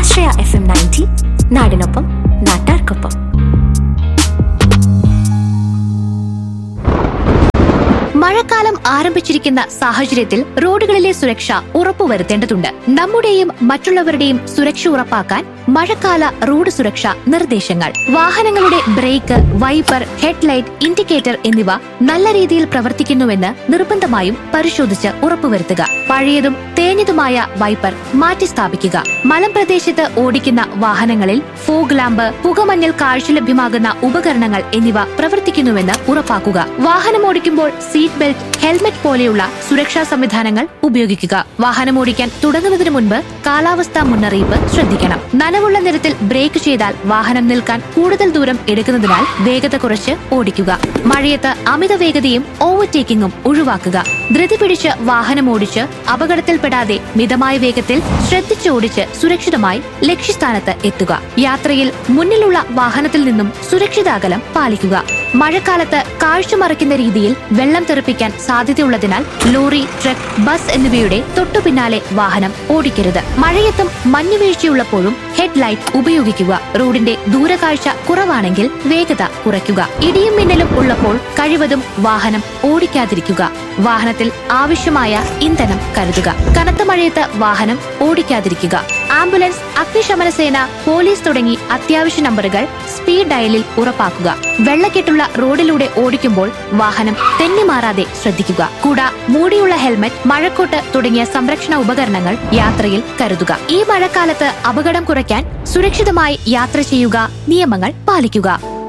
ആശ്രയ F M ninety നാടിനൊപ്പം നാട്ടാർക്കൊപ്പം മഴക്കാലം ആരംഭിച്ചിരിക്കുന്ന സാഹചര്യത്തിൽ റോഡുകളിലെ സുരക്ഷ ഉറപ്പുവരുത്തേണ്ടതുണ്ട് നമ്മുടെയും മറ്റുള്ളവരുടെയും സുരക്ഷ ഉറപ്പാക്കാൻ മഴക്കാല റോഡ് സുരക്ഷ നിർദ്ദേശങ്ങൾ വാഹനങ്ങളുടെ ബ്രേക്ക് വൈപ്പർ ഹെഡ്ലൈറ്റ് ഇൻഡിക്കേറ്റർ എന്നിവ നല്ല രീതിയിൽ പ്രവർത്തിക്കുന്നുവെന്ന് നിർബന്ധമായും പരിശോധിച്ച് ഉറപ്പുവരുത്തുക പഴയതും തേഞ്ഞതുമായ വൈപ്പർ മാറ്റി സ്ഥാപിക്കുക മലമ്പ്രദേശത്ത് ഓടിക്കുന്ന വാഹനങ്ങളിൽ ഫോഗ് ലാമ്പ് പുകമഞ്ഞൽ കാഴ്ച ലഭ്യമാകുന്ന ഉപകരണങ്ങൾ എന്നിവ പ്രവർത്തിക്കുന്നുവെന്ന് ഉറപ്പാക്കുക വാഹനമോടിക്കുമ്പോൾ സീറ്റ് ബെൽറ്റ് ഹെൽമറ്റ് പോലെയുള്ള സുരക്ഷാ സംവിധാനങ്ങൾ ഉപയോഗിക്കുക വാഹനമോടിക്കാൻ തുടങ്ങുന്നതിന് മുൻപ് കാലാവസ്ഥാ മുന്നറിയിപ്പ് ശ്രദ്ധിക്കണം നനവുള്ള നിരത്തിൽ ബ്രേക്ക് ചെയ്താൽ വാഹനം നിൽക്കാൻ കൂടുതൽ ദൂരം എടുക്കുന്നതിനാൽ വേഗത കുറച്ച് ഓടിക്കുക മഴയത്ത് അമിത വേഗതയും ഓവർടേക്കിംഗും ഒഴിവാക്കുക ധൃതി പിടിച്ച് വാഹനം ഓടിച്ച് അപകടത്തിൽപ്പെടാതെ മിതമായ വേഗത്തിൽ ശ്രദ്ധിച്ചോടിച്ച് സുരക്ഷിതമായി ലക്ഷ്യസ്ഥാനത്ത് എത്തുക യാത്രയിൽ മുന്നിലുള്ള വാഹനത്തിൽ നിന്നും സുരക്ഷിത അകലം പാലിക്കുക മഴക്കാലത്ത് കാഴ്ച മറയ്ക്കുന്ന രീതിയിൽ വെള്ളം തെറിപ്പിക്കാൻ സാധ്യതയുള്ളതിനാൽ ലോറി ട്രക്ക് ബസ് എന്നിവയുടെ തൊട്ടു പിന്നാലെ വാഹനം ഓടിക്കരുത് മഴയത്തും മഞ്ഞുവീഴ്ചയുള്ളപ്പോഴും ഹെഡ്ലൈറ്റ് ഉപയോഗിക്കുക റോഡിന്റെ ദൂരകാഴ്ച കുറവാണെങ്കിൽ വേഗത കുറയ്ക്കുക ഇടിയും മിന്നലും ഉള്ളപ്പോൾ കഴിവതും വാഹനം ഓടിക്കാതിരിക്കുക വാഹനത്തിൽ ആവശ്യമായ ഇന്ധനം കരുതുക കനത്ത മഴയത്ത് വാഹനം ഓടിക്കാതിരിക്കുക ആംബുലൻസ് അഗ്നിശമന സേന പോലീസ് തുടങ്ങി അത്യാവശ്യ നമ്പറുകൾ സ്പീഡ് ഡയലിൽ ഉറപ്പാക്കുക വെള്ളക്കെട്ടുള്ള റോഡിലൂടെ ഓടിക്കുമ്പോൾ വാഹനം തെന്നിമാറാതെ ശ്രദ്ധിക്കുക കൂട മൂടിയുള്ള ഹെൽമറ്റ് മഴക്കോട്ട് തുടങ്ങിയ സംരക്ഷണ ഉപകരണങ്ങൾ യാത്രയിൽ കരുതുക ഈ മഴക്കാലത്ത് അപകടം കുറയ്ക്കാൻ സുരക്ഷിതമായി യാത്ര ചെയ്യുക നിയമങ്ങൾ പാലിക്കുക